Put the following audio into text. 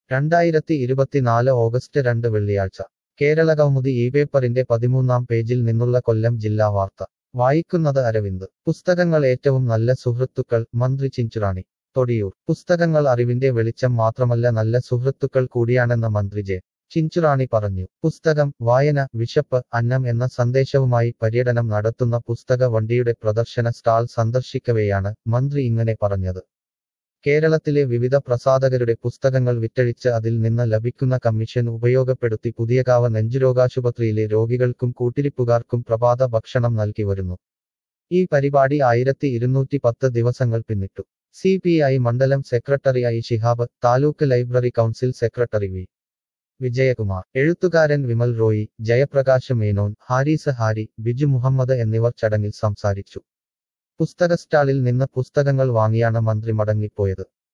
രണ്ടായിരത്തി ഇരുപത്തിനാല് ഓഗസ്റ്റ് രണ്ട് വെള്ളിയാഴ്ച കേരള കൗമുദി ഈ പേപ്പറിന്റെ പതിമൂന്നാം പേജിൽ നിന്നുള്ള കൊല്ലം ജില്ലാ വാർത്ത വായിക്കുന്നത് അരവിന്ദ് പുസ്തകങ്ങൾ ഏറ്റവും നല്ല സുഹൃത്തുക്കൾ മന്ത്രി ചിഞ്ചുറാണി തൊടിയൂർ പുസ്തകങ്ങൾ അറിവിന്റെ വെളിച്ചം മാത്രമല്ല നല്ല സുഹൃത്തുക്കൾ കൂടിയാണെന്ന് മന്ത്രി ജെ ചിഞ്ചുറാണി പറഞ്ഞു പുസ്തകം വായന വിശപ്പ് അന്നം എന്ന സന്ദേശവുമായി പര്യടനം നടത്തുന്ന പുസ്തക വണ്ടിയുടെ പ്രദർശന സ്റ്റാൾ സന്ദർശിക്കവെയാണ് മന്ത്രി ഇങ്ങനെ പറഞ്ഞത് കേരളത്തിലെ വിവിധ പ്രസാധകരുടെ പുസ്തകങ്ങൾ വിറ്റഴിച്ച് അതിൽ നിന്ന് ലഭിക്കുന്ന കമ്മീഷൻ ഉപയോഗപ്പെടുത്തി പുതിയകാവ് നെഞ്ചുരോഗാശുപത്രിയിലെ രോഗികൾക്കും കൂട്ടിരിപ്പുകാർക്കും പ്രഭാത ഭക്ഷണം നൽകി വരുന്നു ഈ പരിപാടി ആയിരത്തി ഇരുന്നൂറ്റി പത്ത് ദിവസങ്ങൾ പിന്നിട്ടു സി പി ഐ മണ്ഡലം secretary I Shihab taluk library council secretary V Vijayakumar എഴുത്തുകാരൻ വിമൽ റോയി ജയപ്രകാശ് മേനോൻ ഹാരിസ് ഹാരി ബിജു മുഹമ്മദ് എന്നിവർ ചടങ്ങിൽ സംസാരിച്ചു പുസ്തക സ്റ്റാളിൽ നിന്ന് പുസ്തകങ്ങൾ വാങ്ങിയാണ് മന്ത്രി മടങ്ങിപ്പോയത്